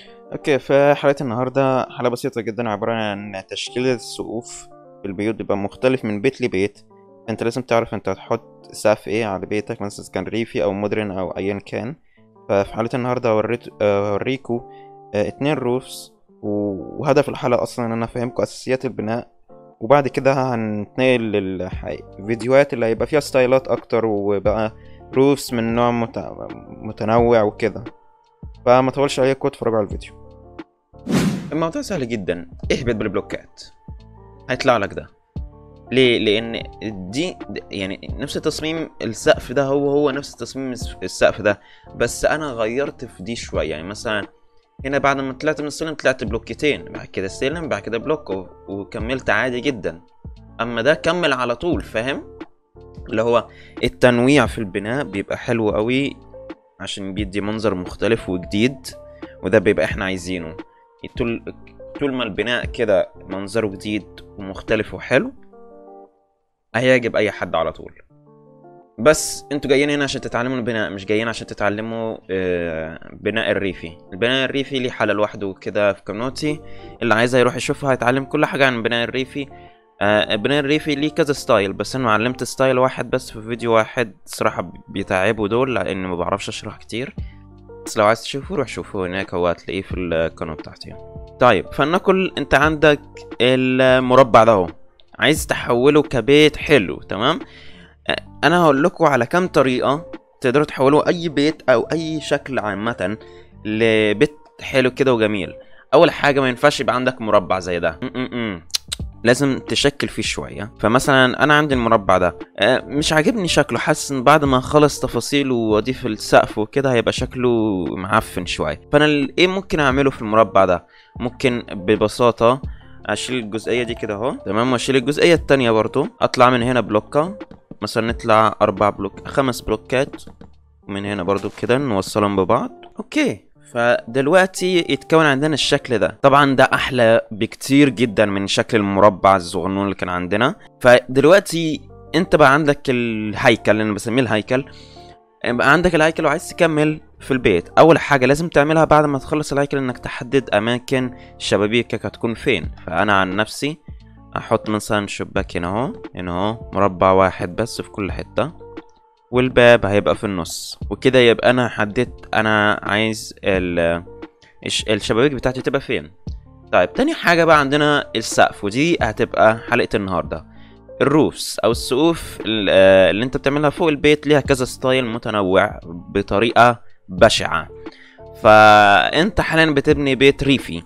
اوكي في حلقة النهاردة حلقة بسيطة جدا عبارة عن تشكيل السقوف في البيوت بيبقى مختلف من بيت لبيت انت لازم تعرف انت هتحط سقف ايه على بيتك مثلا إذا كان ريفي او مودرن او ايا كان ففي حلقة النهاردة وريت اوريكو آه، اتنين روفس وهدف الحلقة اصلا ان انا افهمكم اساسيات البناء وبعد كده هنتنقل للفيديوهات اللي هيبقى فيها ستايلات اكتر وبقى روفس من نوع مت- متنوع وكده فما اطولش عليكم اتفرجوا على الفيديو الموضوع سهل جدا اهبط بالبلوكات هيطلع لك ده ليه لان دي يعني نفس تصميم السقف ده هو هو نفس تصميم السقف ده بس انا غيرت في دي شويه يعني مثلا هنا بعد ما طلعت من السلم طلعت بلوكتين بعد كده السلم بعد كده بلوك و- وكملت عادي جدا اما ده كمل على طول فاهم اللي هو التنويع في البناء بيبقى حلو قوي عشان بيدي منظر مختلف وجديد وده بيبقى احنا عايزينه طول طول ما البناء كده منظره جديد ومختلف وحلو هيعجب اي حد على طول بس انتوا جايين هنا عشان تتعلموا البناء مش جايين عشان تتعلموا آه، بناء الريفي البناء الريفي ليه حالة لوحده كده في كومنوتي اللي عايز يروح يشوفها هيتعلم كل حاجة عن البناء الريفي آه، البناء الريفي ليه كذا ستايل بس انا علمت ستايل واحد بس في فيديو واحد صراحة بيتعبوا دول لان ما بعرفش اشرح كتير بس لو عايز تشوفه روح شوفه هناك هو هتلاقيه في القناة بتاعتي طيب فلنقل انت عندك المربع ده اهو عايز تحوله كبيت حلو تمام أ- انا هقول لكم على كام طريقة تقدروا تحولوا اي بيت او اي شكل عامة لبيت حلو كده وجميل اول حاجة ما ينفعش يبقى عندك مربع زي ده م- م- م. لازم تشكل فيه شوية فمثلا انا عندي المربع ده آه، مش عاجبني شكله حاسس ان بعد ما اخلص تفاصيله واضيف السقف وكده هيبقى شكله معفن شوية فانا ال- ايه ممكن اعمله في المربع ده ممكن ببساطة اشيل الجزئية دي كده اهو تمام واشيل الجزئية التانية برضو اطلع من هنا بلوكة مثلا نطلع اربع بلوك خمس بلوكات ومن هنا برضو كده نوصلهم ببعض اوكي فدلوقتي يتكون عندنا الشكل ده طبعا ده احلى بكتير جدا من شكل المربع الصغنون اللي كان عندنا فدلوقتي انت بقى عندك الهيكل اللي انا بسميه الهيكل يبقى عندك الهيكل وعايز تكمل في البيت اول حاجه لازم تعملها بعد ما تخلص الهيكل انك تحدد اماكن شبابيكك هتكون فين فانا عن نفسي احط مثلا شباك هنا اهو هنا اهو مربع واحد بس في كل حته والباب هيبقى في النص وكده يبقى انا حددت انا عايز ال الش- الشبابيك بتاعتي تبقى فين طيب تاني حاجة بقى عندنا السقف ودي هتبقى حلقة النهاردة الروفس او السقوف ال- آه، اللي انت بتعملها فوق البيت ليها كذا ستايل متنوع بطريقة بشعة فانت حاليا بتبني بيت ريفي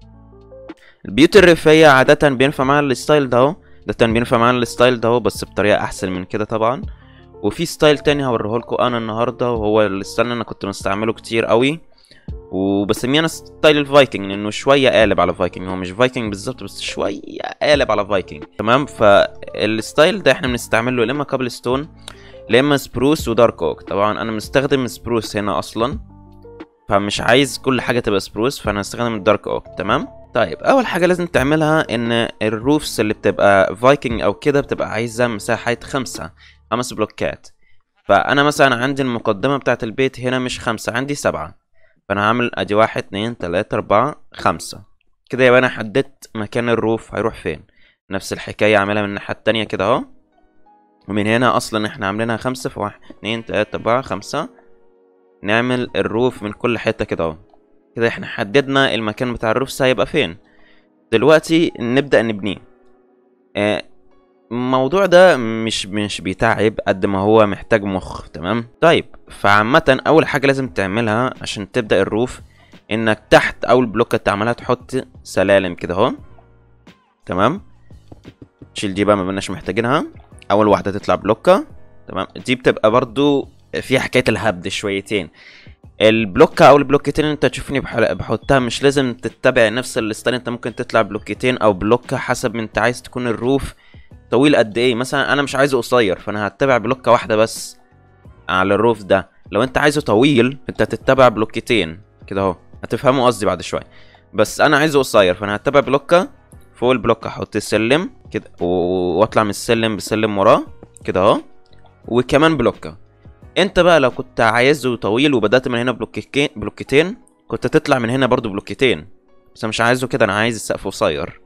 البيوت الريفية عادة بينفع معاها الستايل ده اهو عادة بينفع معاها الستايل ده اهو بس بطريقة احسن من كده طبعا وفي ستايل تاني هوريه لكم انا النهارده وهو الستايل اللي انا كنت مستعمله كتير قوي وبسميه انا ستايل الفايكنج لانه شويه قالب على فايكنج هو مش فايكنج بالظبط بس شويه قالب على فايكنج تمام فالستايل ده احنا بنستعمله يا اما كابل ستون يا اما سبروس ودارك اوك طبعا انا مستخدم سبروس هنا اصلا فمش عايز كل حاجه تبقى سبروس فانا هستخدم الدارك اوك تمام طيب اول حاجه لازم تعملها ان الروفس اللي بتبقى فايكنج او كده بتبقى عايزه مساحه خمسة خمس بلوكات فانا مثلا عندي المقدمه بتاعت البيت هنا مش خمسة عندي سبعة فانا هعمل ادي واحد اتنين تلاتة اربعة خمسة كده يبقى انا حددت مكان الروف هيروح فين نفس الحكاية اعملها من الناحية التانية كده اهو ومن هنا اصلا احنا عاملينها خمسة في واحد اتنين تلاتة اربعة خمسة نعمل الروف من كل حتة كده اهو كده احنا حددنا المكان بتاع الروف هيبقى فين دلوقتي نبدأ نبنيه آه، الموضوع ده مش مش بيتعب قد ما هو محتاج مخ تمام طيب فعامة أول حاجة لازم تعملها عشان تبدأ الروف إنك تحت أول بلوكة تعملها تحط سلالم كده أهو تمام تشيل دي بقى ما بقناش محتاجينها أول واحدة تطلع بلوكة تمام دي بتبقى برضو فيها حكاية الهبد شويتين البلوكة أو البلوكتين اللي أنت تشوفني بح- بحطها مش لازم تتبع نفس الستايل أنت ممكن تطلع بلوكتين أو بلوكة حسب ما أنت عايز تكون الروف طويل قد ايه مثلا انا مش عايزه قصير فانا هتبع بلوكه واحده بس على الروف ده لو انت عايزه طويل انت هتتبع بلوكتين كده اهو هتفهموا قصدي بعد شويه بس انا عايزه قصير فانا هتبع بلوكه فوق البلوكه احط السلم كده و- واطلع من السلم بسلم وراه كده اهو وكمان بلوكه انت بقى لو كنت عايزه طويل وبدات من هنا بلوكتين بلوكتين كنت تطلع من هنا برضو بلوكتين بس أنا مش عايزه كده انا عايز السقف قصير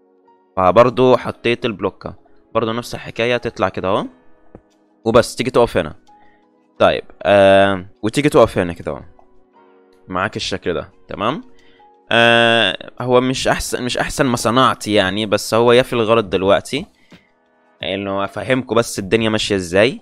فبرضو حطيت البلوكة برضو نفس الحكاية تطلع كده اهو وبس تيجي تقف هنا طيب آه وتيجي تقف هنا كده اهو معاك الشكل ده تمام آه هو مش احسن مش احسن ما صنعت يعني بس هو يفي الغرض دلوقتي انه افهمكم بس الدنيا ماشيه ازاي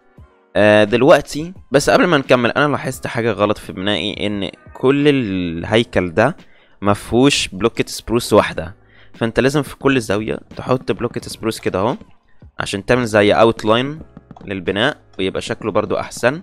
آه دلوقتي بس قبل ما نكمل انا لاحظت حاجه غلط في بنائي ان كل الهيكل ده مفهوش بلوكة سبروس واحده فانت لازم في كل زاويه تحط بلوكة سبروس كده اهو عشان تعمل زي اوتلاين للبناء ويبقى شكله برضو احسن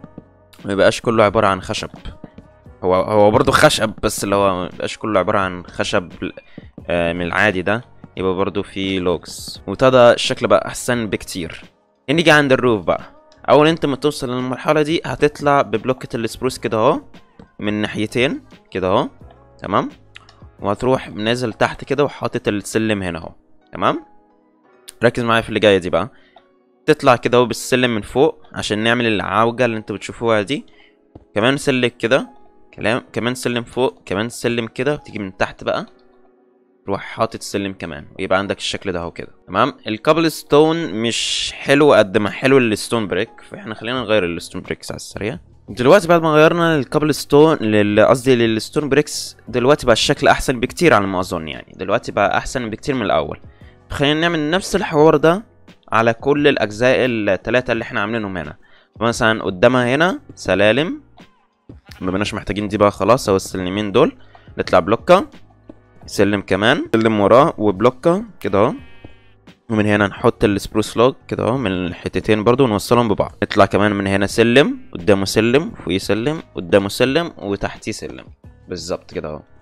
ميبقاش كله عباره عن خشب هو هو برضه خشب بس اللي هو ميبقاش كله عبارة عن خشب آه، من العادي ده يبقى برضه في لوجز وابتدى الشكل بقى أحسن بكتير نيجي عند الروف بقى أول أنت ما توصل للمرحلة دي هتطلع ببلوكة السبروس كده أهو من ناحيتين كده أهو تمام وهتروح نازل تحت كده وحاطط السلم هنا أهو تمام ركز معايا في اللي جاية دي بقى تطلع كده اهو بالسلم من فوق عشان نعمل العوجة اللي انتوا بتشوفوها دي كمان سلك كده كلام كمان سلم فوق كمان سلم كده وتيجي من تحت بقى تروح حاطط سلم كمان ويبقى عندك الشكل ده اهو كده تمام الكابل ستون مش حلو قد ما حلو الستون بريك فاحنا خلينا نغير الستون بريكس على السريع دلوقتي بعد ما غيرنا الكابل ستون لل- قصدي للستون بريكس دلوقتي بقى الشكل احسن بكتير على ما اظن يعني دلوقتي بقى احسن بكتير من الاول خلينا نعمل نفس الحوار ده على كل الاجزاء الثلاثه اللي احنا عاملينهم هنا مثلا قدامها هنا سلالم ما بقناش محتاجين دي بقى خلاص هو السلمين دول نطلع بلوكة سلم كمان سلم وراه وبلوكة كده اهو ومن هنا نحط السبروس لوج كده اهو من الحتتين برضو ونوصلهم ببعض نطلع كمان من هنا سلم قدامه سلم فوقيه سلم قدامه سلم وتحتيه سلم بالظبط كده اهو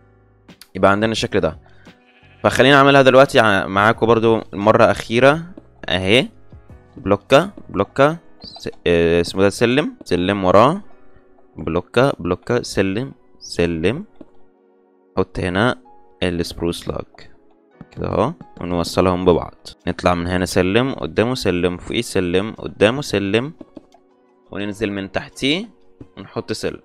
يبقى عندنا الشكل ده فخلينا نعملها دلوقتي ع- معاكم برضو المرة أخيرة أهي بلوكة بلوكة س- آه، اسمه ده سلم سلم وراه بلوكة بلوكة سلم سلم حط هنا السبروس لوج كده اهو ونوصلهم ببعض نطلع من هنا سلم قدامه سلم فوقيه سلم قدامه سلم وننزل من تحتيه ونحط سلم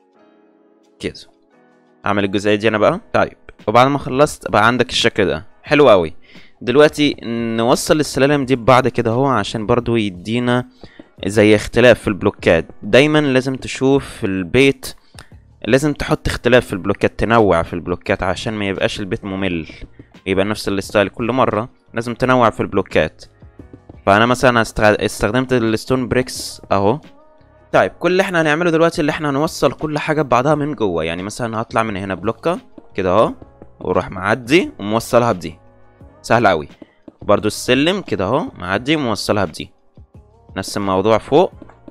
كده اعمل الجزئية دي انا بقى طيب وبعد ما خلصت بقى عندك الشكل ده حلو قوي دلوقتي نوصل السلالم دي ببعض كده اهو عشان برضو يدينا زي اختلاف في البلوكات دايما لازم تشوف في البيت لازم تحط اختلاف في البلوكات تنوع في البلوكات عشان ما يبقاش البيت ممل يبقى نفس الستايل كل مرة لازم تنوع في البلوكات فانا مثلا استغ- استخدمت الستون بريكس اهو طيب كل اللي احنا هنعمله دلوقتي اللي احنا هنوصل كل حاجة ببعضها من جوه يعني مثلا هطلع من هنا بلوكة كده اهو واروح معدي وموصلها بدي سهل قوي برضو السلم كده اهو معدي وموصلها بدي نفس الموضوع فوق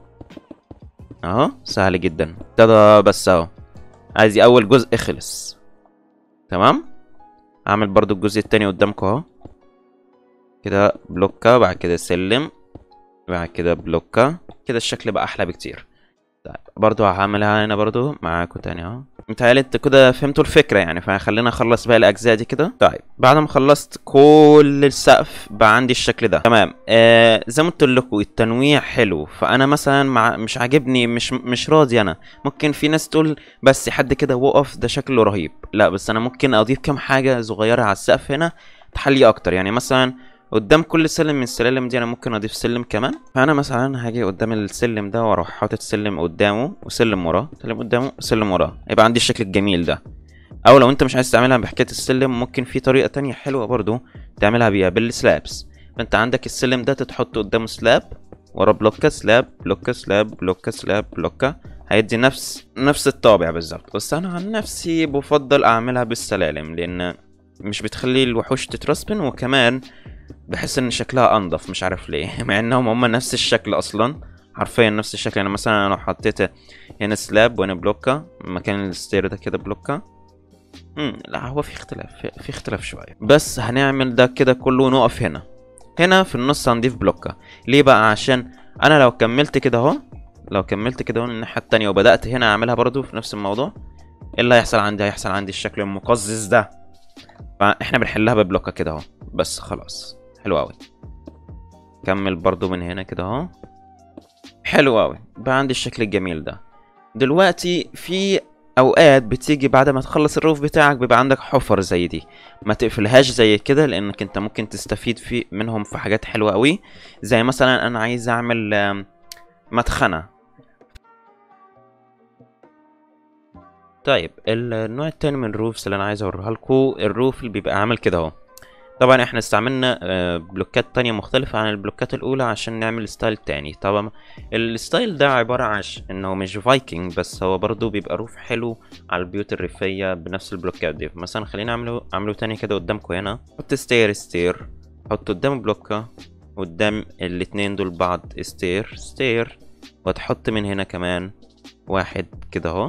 اهو سهل جدا ده بس اهو ادي اول جزء خلص تمام اعمل برضو الجزء التاني قدامكم اهو كده بلوكة بعد كده سلم بعد كده بلوكة كده الشكل بقى احلى بكتير طيب برضو هعملها هنا برضو معاكم تاني اهو متهيألي انت كده فهمتوا الفكرة يعني فخلينا اخلص باقي الاجزاء دي كده طيب بعد ما خلصت كل السقف بقى عندي الشكل ده تمام آه زي ما قلت لكم التنويع حلو فانا مثلا مع مش عاجبني مش مش راضي انا ممكن في ناس تقول بس حد كده وقف ده شكله رهيب لا بس انا ممكن اضيف كام حاجة صغيرة على السقف هنا تحلي اكتر يعني مثلا قدام كل سلم من السلالم دي انا ممكن اضيف سلم كمان فانا مثلا هاجي قدام السلم ده واروح حاطط سلم قدامه وسلم وراه سلم قدامه وسلم وراه يبقى عندي الشكل الجميل ده او لو انت مش عايز تعملها بحكايه السلم ممكن في طريقه تانية حلوه برضو تعملها بيها بالسلابس فانت عندك السلم ده تتحط قدامه سلاب ورا بلوكة سلاب بلوكة سلاب بلوكة سلاب بلوكة هيدي نفس نفس الطابع بالظبط بس انا عن نفسي بفضل اعملها بالسلالم لان مش بتخلي الوحوش تترسبن وكمان بحس ان شكلها انضف مش عارف ليه مع انهم هم نفس الشكل اصلا حرفيا نفس الشكل يعني مثلا انا لو حطيت هنا سلاب وهنا بلوكة مكان الستير ده كده بلوكة امم لا هو في اختلاف في, في اختلاف شوية بس هنعمل ده كده كله ونقف هنا هنا في النص هنضيف بلوكة ليه بقى عشان انا لو كملت كده اهو لو كملت كده اهو الناحية التانية وبدأت هنا اعملها برضو في نفس الموضوع ايه اللي هيحصل عندي هيحصل عندي الشكل المقزز ده فاحنا بنحلها ببلوكة كده اهو بس خلاص حلو قوي كمل برضو من هنا كده اهو حلو قوي بقى عندي الشكل الجميل ده دلوقتي في اوقات بتيجي بعد ما تخلص الروف بتاعك بيبقى عندك حفر زي دي ما تقفلهاش زي كده لانك انت ممكن تستفيد في منهم في حاجات حلوة قوي زي مثلا انا عايز اعمل آم، مدخنة طيب النوع التاني من الروفس اللي انا عايز اوريها لكم الروف اللي بيبقى عامل كده اهو طبعا احنا استعملنا آه، بلوكات تانية مختلفة عن البلوكات الاولى عشان نعمل ستايل تاني طبعا الستايل ده عبارة عن ش- انه مش فايكنج بس هو برضو بيبقى روف حلو على البيوت الريفية بنفس البلوكات دي مثلا خلينا اعمله اعمله تاني كده قدامكم هنا حط ستير ستير حط قدام بلوكة قدام الاتنين دول بعض ستير ستير وتحط من هنا كمان واحد كده اهو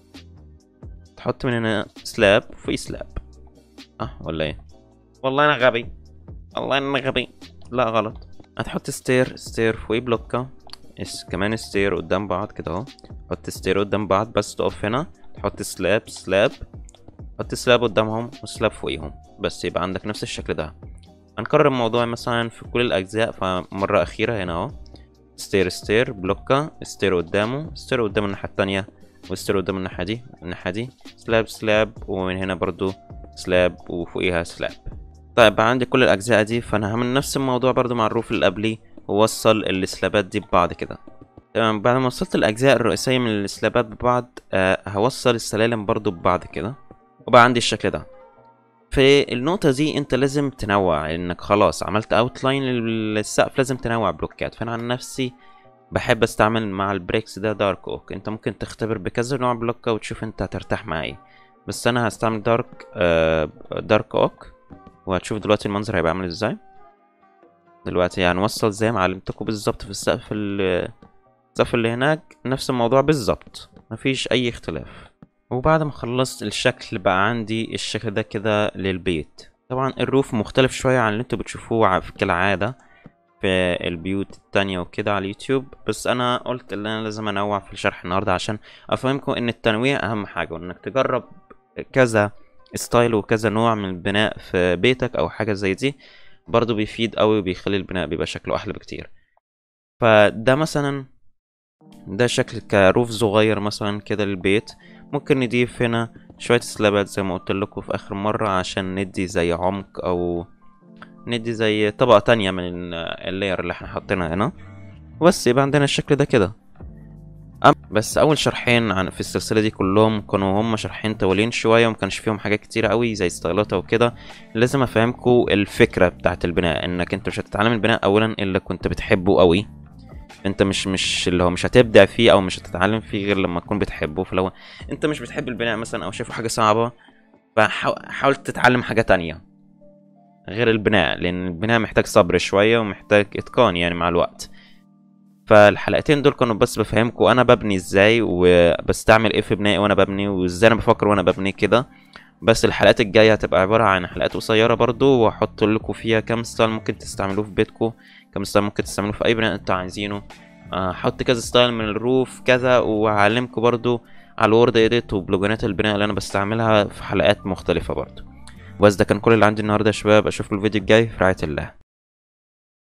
تحط من هنا سلاب في سلاب اه ولا ايه والله انا غبي والله انا غبي لا غلط هتحط ستير ستير فوق بلوكة اس كمان ستير قدام بعض كده اهو حط ستير قدام بعض بس تقف هنا تحط سلاب سلاب حط سلاب قدامهم وسلاب فوقيهم بس يبقى عندك نفس الشكل ده هنكرر الموضوع مثلا في كل الاجزاء فمرة اخيرة هنا اهو ستير ستير بلوكة ستير قدامه ستير قدام الناحية التانية وستير قدام الناحية دي الناحية دي سلاب سلاب ومن هنا برضو سلاب وفوقيها سلاب طيب بقى عندي كل الأجزاء دي فأنا هعمل نفس الموضوع برضو مع الروف اللي قبليه ووصل السلابات دي ببعض كده تمام بعد ما وصلت الأجزاء الرئيسية من السلابات ببعض آه هوصل السلالم برضو ببعض كده وبقى عندي الشكل ده في النقطة دي انت لازم تنوع انك خلاص عملت اوتلاين للسقف لازم تنوع بلوكات فانا عن نفسي بحب استعمل مع البريكس ده دارك اوك انت ممكن تختبر بكذا نوع بلوكة وتشوف انت هترتاح مع ايه بس انا هستعمل دارك آه دارك اوك وهتشوف دلوقتي المنظر هيبقى عامل ازاي دلوقتي هنوصل زي ما علمتكم بالظبط في السقف ال- السقف اللي هناك نفس الموضوع بالظبط مفيش اي اختلاف وبعد ما خلصت الشكل بقى عندي الشكل ده كده للبيت طبعا الروف مختلف شوية عن اللي انتوا بتشوفوه ع- في كالعادة في البيوت التانية وكده على اليوتيوب بس انا قلت ان انا لازم انوع في الشرح النهاردة عشان افهمكم ان التنويع اهم حاجة وانك تجرب كذا ستايل وكذا نوع من البناء في بيتك او حاجة زي دي برضو بيفيد قوي وبيخلي البناء بيبقى شكله احلى بكتير فده مثلا ده شكل كروف صغير مثلا كده للبيت ممكن نضيف هنا شوية سلابات زي ما قلت لكم في آخر مرة عشان ندي زي عمق أو ندي زي طبقة تانية من ال- اللاير اللي احنا حاطينها هنا بس يبقى عندنا الشكل ده كده أم- بس أول شرحين عن في السلسلة دي كلهم كانوا هم شرحين طويلين شوية ومكانش فيهم حاجات كتيرة قوي زي ستايلات أو كده لازم أفهمكم الفكرة بتاعت البناء إنك أنت مش هتتعلم البناء أولا إلا كنت بتحبه قوي انت مش مش اللي هو مش هتبدع فيه او مش هتتعلم فيه غير لما تكون بتحبه فلو انت مش بتحب البناء مثلا او شايفه حاجه صعبه فحاول تتعلم حاجه تانية غير البناء لان البناء محتاج صبر شويه ومحتاج اتقان يعني مع الوقت فالحلقتين دول كانوا بس بفهمكم انا ببني ازاي وبستعمل ايه في بنائي وانا ببني وازاي انا بفكر وانا ببني كده بس الحلقات الجايه هتبقى عباره عن حلقات قصيره برضو واحط لكم فيها كام ستايل ممكن تستعملوه في بيتكم كام ستايل ممكن تستعملوه في اي بناء انتوا عايزينه آه، حط كذا ستايل من الروف كذا وهعلمكم برضو على الوورد اديت وبلوجانات البناء اللي انا بستعملها في حلقات مختلفه برضو بس ده كان كل اللي عندي النهارده يا شباب اشوفكم الفيديو الجاي في رعايه الله